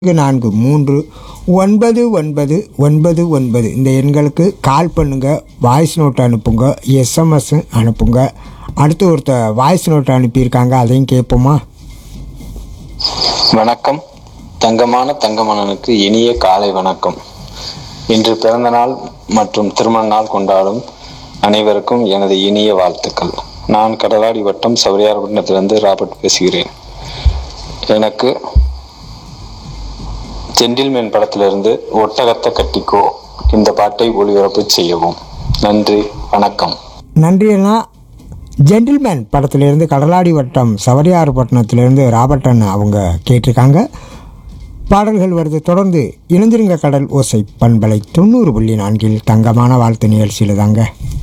நான்கு மூன்று ஒன்பது ஒன்பது ஒன்பது ஒன்பது இந்த எண்களுக்கு கால் பண்ணுங்க வாய்ஸ் நோட் அனுப்புங்க எஸ்எம்எஸ் அனுப்புங்க அடுத்து ஒருத்தர் வாய்ஸ் நோட் அனுப்பியிருக்காங்க அதையும் கேட்போமா வணக்கம் தங்கமான தங்கமணனுக்கு இனிய காலை வணக்கம் இன்று பிறந்த நாள் மற்றும் திருமண நாள் கொண்டாடும் அனைவருக்கும் எனது இனிய வாழ்த்துக்கள் நான் கடலாடி வட்டம் சௌரியார்பட்டினத்திலிருந்து ராபர்ட் பேசுகிறேன் எனக்கு ஜென்டில்மேன் படத்திலிருந்து ஒட்டகத்தை கட்டிக்கோ இந்த பாட்டை ஒளிபரப்பு செய்யவும் நன்றி வணக்கம் நன்றி அண்ணா ஜென்டில்மேன் படத்திலிருந்து கடலாடி வட்டம் சவரியார்பட்டினத்திலிருந்து ராபர்டன் அவங்க கேட்டிருக்காங்க பாடல்கள் வருது தொடர்ந்து இணைஞ்சிருங்க கடல் ஓசை பண்பலை தொண்ணூறு புள்ளி நான்கில் தங்கமான வாழ்த்து நிகழ்ச்சியில் தாங்க